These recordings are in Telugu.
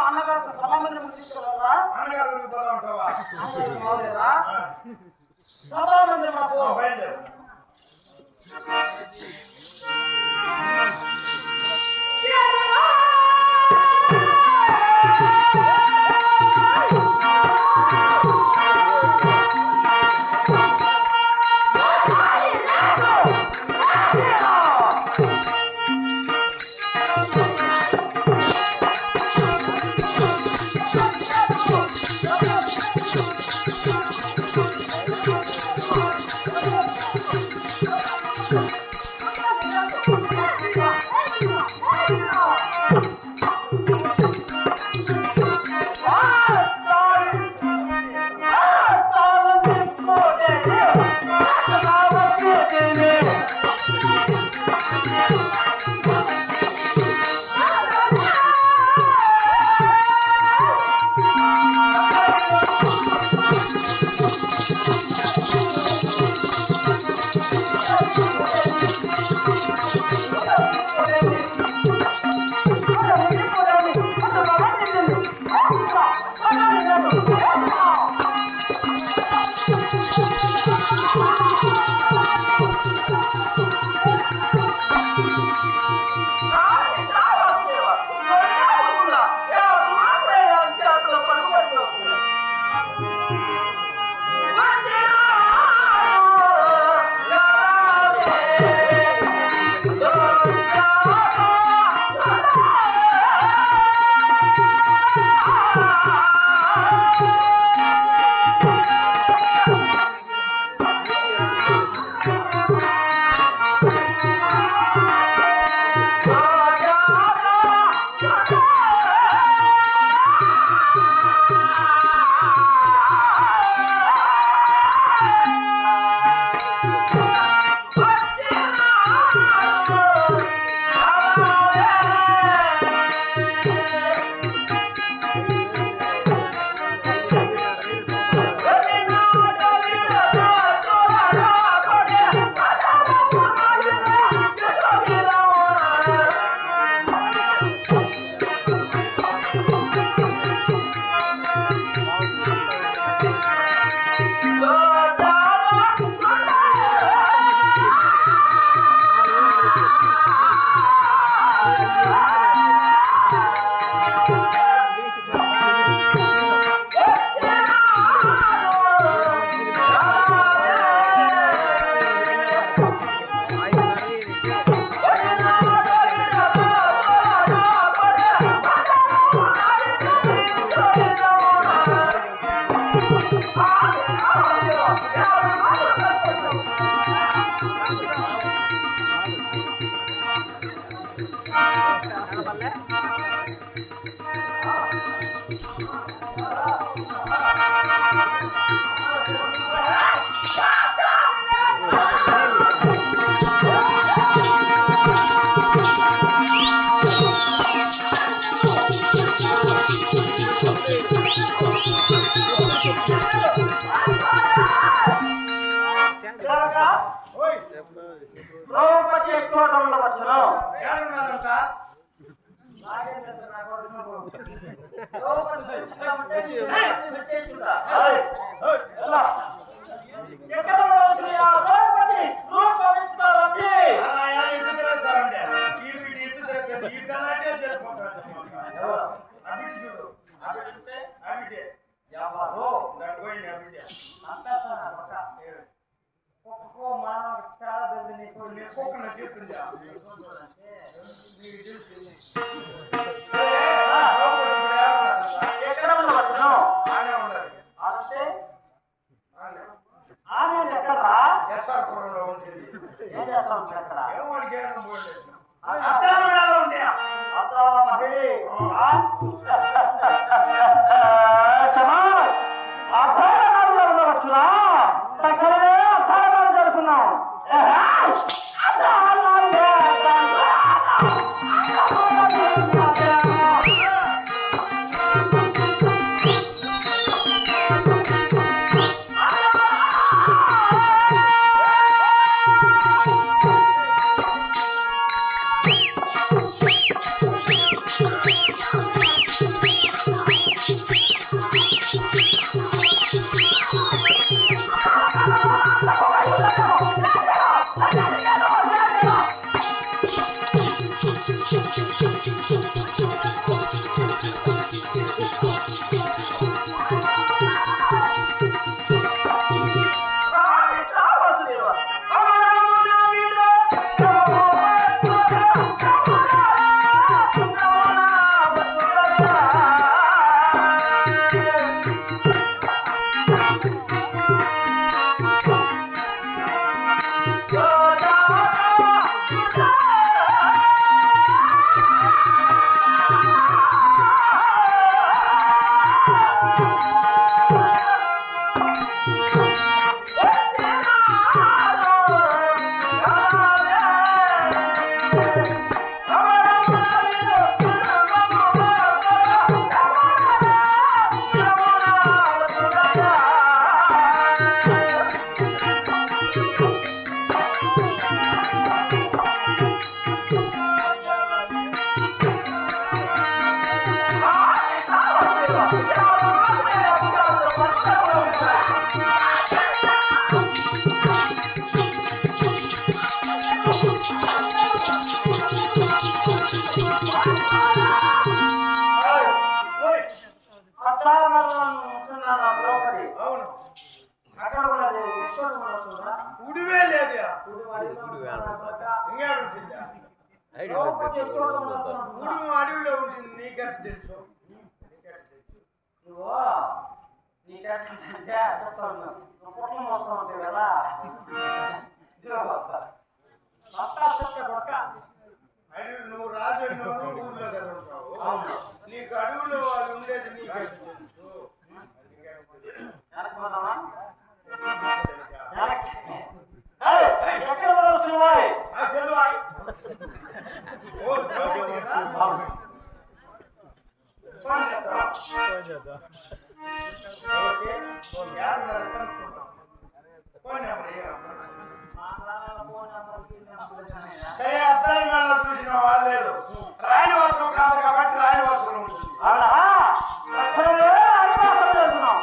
అన్నగారు సభామందిరం తీసుకెళ్ళాలా అన్నగారు ఊరికి పోదా ఉంటావా అన్నగారు మావలేరా ఆ, సభామందిరం నాకు ఆ, బయలుదేరు ఓయ్ ద్రౌపది ఎక్కువ ఉండవచ్చును ఏడున్నారంట ఓయ్ ఎక్కడ ఉండవచ్చును ఆ ద్రౌపది రూపవిస్తారని అలా ఎలా ఇటు తిరుగుతారండి ఈ వీడి ఇటు తిరుగుతుంది ఈ కలాటే జరిపోతాడు అవిటి చూడు అవిటి ఎవరు దాని పోయింది అవిటి అంతేస్తున్నారు ఒక ఒక్కో మానవ చాలా తెలిసి నీకు నీ కుక్కన చెప్పింది నీకు తెలుసు ఆ, ద్రౌపది ఇప్పుడు ఏడున్నారంట ఎక్కడ ఉండవచ్చును ఆనే ఉండాలి అంటే ఆనే ఆమె ఎక్కడా ఎస్ఆర్ పురంలో ఉంటుంది ఏం చేస్తాం ఎక్కడ ఏం వాడికి ఏమన్నా పోయింది అత్తరాలు ఉంటాయా అత్తరాల మహిళ ఆ? శమా, అత్తరాలు ఉండవచ్చునా తక్షణమే అత్తరాలు జరుపుకున్నాం అత్తరాలు ఆ ఓయ్, ద్రౌపది అవును అక్కడ కూడా లేదు ఇక్కడ కూడా వస్తుందా ఉడివే లేదు ద్రౌపది ఇంకేడుంటుందా ఎక్కడ ఉండదు ఉడుము అడవిలో ఉంటుంది నీకెట్ట తెలుసు నీకెట్ట తెలుసు నువ్వు నీకంటే చెప్తాను నువ్వు కుటుంబం వస్తూ ఉంటావు కదా మొత్తం చెప్తే కొడక అడవి నువ్వు రాజు అయినోడు ఊర్లో కదా ఉంటావు అవును. నీకు అడవిలో అది ఉండేది నీకెట్ట తెలుసు వెనక్కి పోదామా తెలుసా? వెనక్కి. ఏయ్, ఎక్కడ పోదాం శ్రీవారి ఆ, తెలువా? ఓ, ద్రౌపది కదా? అవును. ఫోన్ చేద్దాం. ఓకే. ఫోన్ యాడున్నారు కనుక్కుందాం. ఫోన్ నెంబర్ ఇయ్య. మా నాన్న ఫోన్ నెంబర్ నెంబర్ ఇచ్చానయ్యా. సరే అర్థం కాదు చూసిన వాళ్ళలేదు రాయని వస్త్రం కాదు కాబట్టి రాయని వస్త్రం ఉంటుంది అవునా అసలే అడిగాసలు చేస్తున్నాం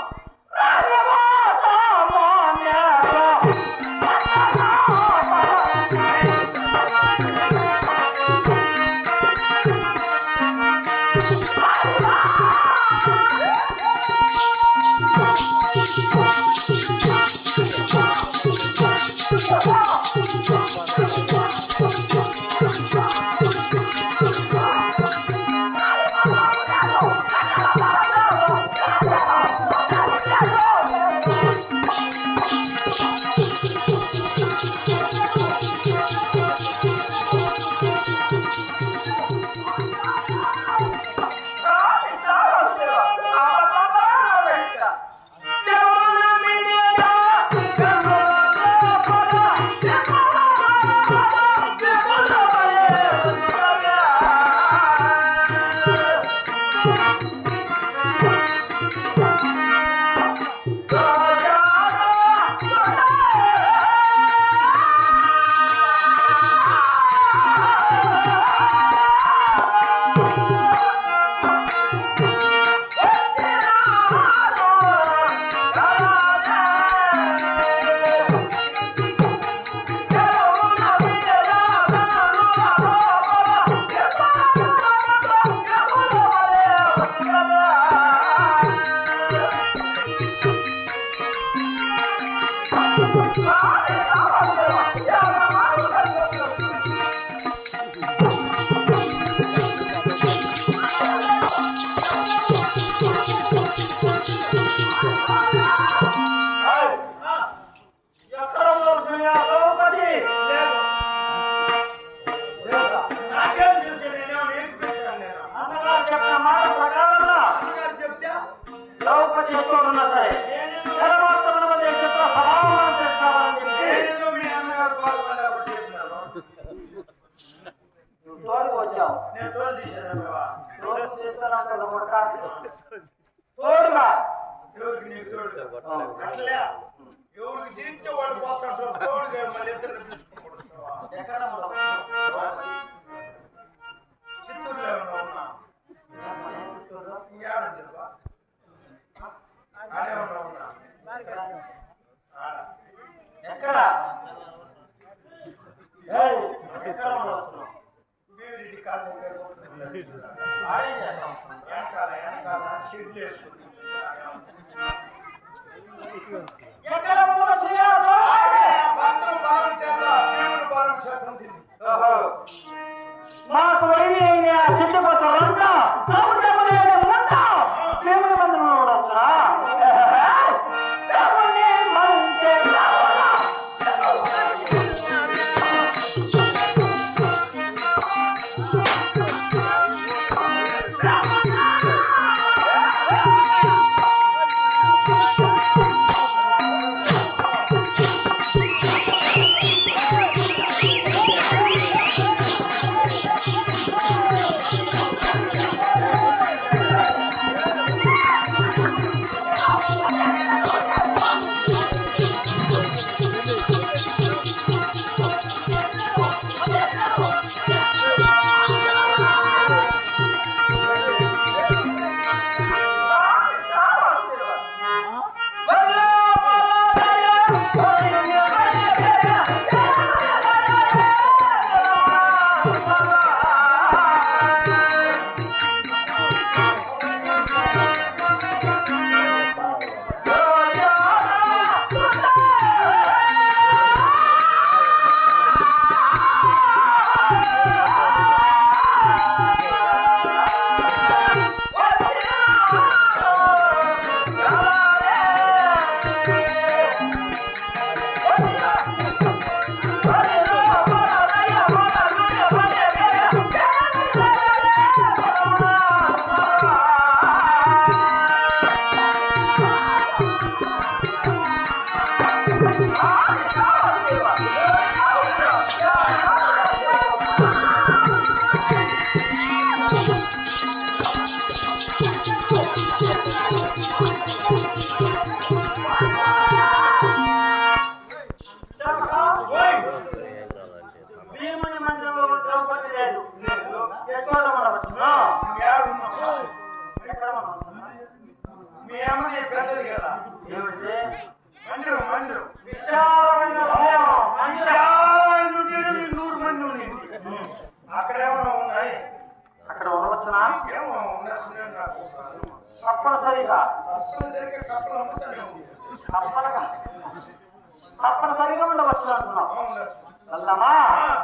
ఎక్కడ ద్రౌపది లేదు లేదా నాకేం తెలుసు నేనేమో నీకు పెట్టాను నేను అన్నగారు చెప్పిన మాట ప్రకారంగా అమ్మగారు చెప్తే ద్రౌపది ఎక్కడున్నా సరే జనమాత్రమున దేశంలో సమాధానం చేసుకోవాలని చెప్పి నేనేదో మీ అమ్మగారు పాల్గొనేప్పుడు చెప్పినాను నువ్వు తోడుకు వచ్చావు నేను తోలు తీశాను తోడుకు చేస్తానంటే కొడక తోడుగా ఎవరికి నీకు తోడు అట్లే ఎవరికి తీస్తే వాళ్ళు పోతుంటారు తోడుగా మళ్ళీ ఇద్దరు పిలుచుకుని కొడుస్తావా ఎక్కడ ఉండవు చిత్తూరులో ఏమన్నా ఉన్నా ఇంకేడ తెలుసా ఆడే ఉన్నా ఉన్నా ఆడ ఎక్కడ ఏయ్, ఎక్కడ ఉండవచ్చు బీవిరెడ్డి కాళ్ళు దగ్గర కొట్టుకుంటారు. ఆడేం చేస్తాం వెనకాల వెనకాల షెడ్లు వేసుకుంటారు ఎక్కడ ఉన్న శ్రీరాముడు? భక్తులు పాలన చేద్దాం దేవుడు పాలన చేద్దాం తిని ఓహో. మాకు వైరి అయిన ఆ చుట్టుపక్కలంతా సముద్రము లేని ముందు దేవుని మందిరంలో ఉండొచ్చునా? దేవుని మందిరములో. ఓయ్ భీముని మందిరంలో ద్రౌపది లేదు ఎక్కడ ఉండవచ్చునా? ఏడున్నావు? ఎక్కడ ఉండవచ్చునా? మీ అమ్మది పెద్దది కదా ఏమిటి? మందిరం మందిరం విశాలమైన భయం, మనిషి చాలా డ్యూటీలో మీకు నూరు మంది ఉండింది అక్కడ ఏమైనా ఉన్నాయి అక్కడ ఉండవచ్చునా ఏమో ఉండొచ్చు నాకు తప్పనిసరిగా తప్పనిసరిగా కప్పలు అమ్ముతానే ఉంది తప్పనగా తప్పనిసరిగా ఉండవచ్చు అంటున్నాం ఆ, ఉండొచ్చు వెళ్దామా ఆ,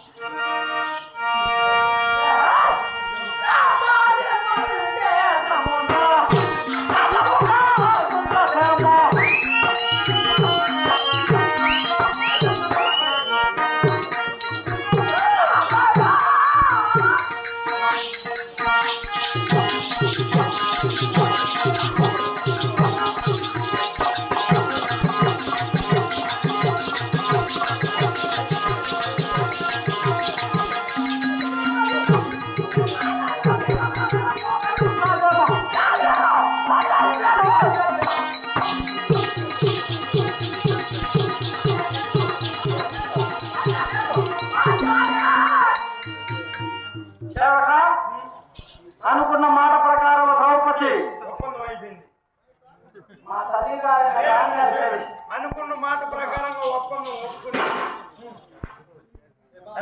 సేవక అనుకున్న మాట ప్రకారం ద్రౌపది ఒప్పందం అయిపోయింది మా తల్లి గారి ఏ, అనుకున్న మాట ప్రకారంగా ఒప్పందం ఒప్పుకుని